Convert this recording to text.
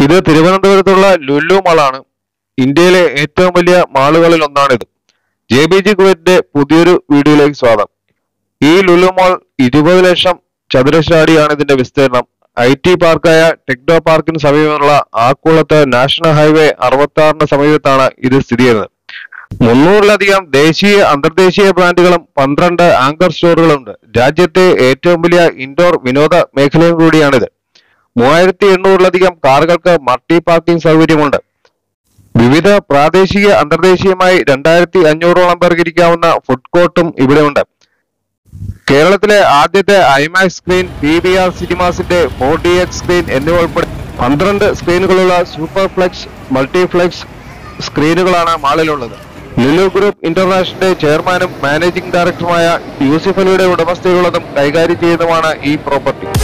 ഇത് തിരുവനന്തപുരത്തുള്ള ലുലു മാളാണ് ഇന്ത്യയിലെ ഏറ്റവും വലിയ മാളുകളിൽ ഒന്നാണിത് ജെ ബി ജി കുവൈറ്റിന്റെ പുതിയൊരു വീഡിയോയിലേക്ക് സ്വാഗതം ഈ ലുലു മാൾ ഇരുപത് ലക്ഷം ചതുരശ്ര അടിയാണ് ഇതിന്റെ വിസ്തീർണം ഐ ടി പാർക്കായ ടെക്നോ പാർക്കിന് സമീപമുള്ള ആക്കുളത്ത് നാഷണൽ ഹൈവേ അറുപത്തി ആറിന് സമീപത്താണ് ഇത് സ്ഥിതി ചെയ്യുന്നത് മുന്നൂറിലധികം ദേശീയ അന്തർദേശീയ ബ്രാൻഡുകളും പന്ത്രണ്ട് ആങ്കർ സ്റ്റോറുകളുണ്ട് രാജ്യത്തെ ഏറ്റവും വലിയ ഇൻഡോർ വിനോദ മേഖലയും കൂടിയാണിത് മൂവായിരത്തി എണ്ണൂറിലധികം കാറുകൾക്ക് മൾട്ടി പാർക്കിംഗ് സൗകര്യമുണ്ട് വിവിധ പ്രാദേശിക അന്തർദേശീയമായി രണ്ടായിരത്തി അഞ്ഞൂറോളം പേർക്ക് ഇരിക്കാവുന്ന ഫുഡ് കോർട്ടും ഇവിടെയുണ്ട് കേരളത്തിലെ ആദ്യത്തെ IMAX screen P V R സിനിമാസിന്റെ ഫോർ ഡി എക്സ് സ്ക്രീൻ എന്നിവ ഉൾപ്പെടെ പന്ത്രണ്ട് സ്ക്രീനുകളുള്ള സൂപ്പർ ഫ്ലെക്സ് മൾട്ടിഫ്ലെക്സ് സ്ക്രീനുകളാണ് മാളിലുള്ളത് ലുലു ഗ്രൂപ്പ് ഇന്റർനാഷണലിന്റെ ചെയർമാനും മാനേജിംഗ് ഡയറക്ടറുമായ യൂസിഫ് അലിയുടെ ഉടമസ്ഥയിലുള്ളതും കൈകാര്യം ചെയ്യുന്നതുമാണ് ഈ പ്രോപ്പർട്ടി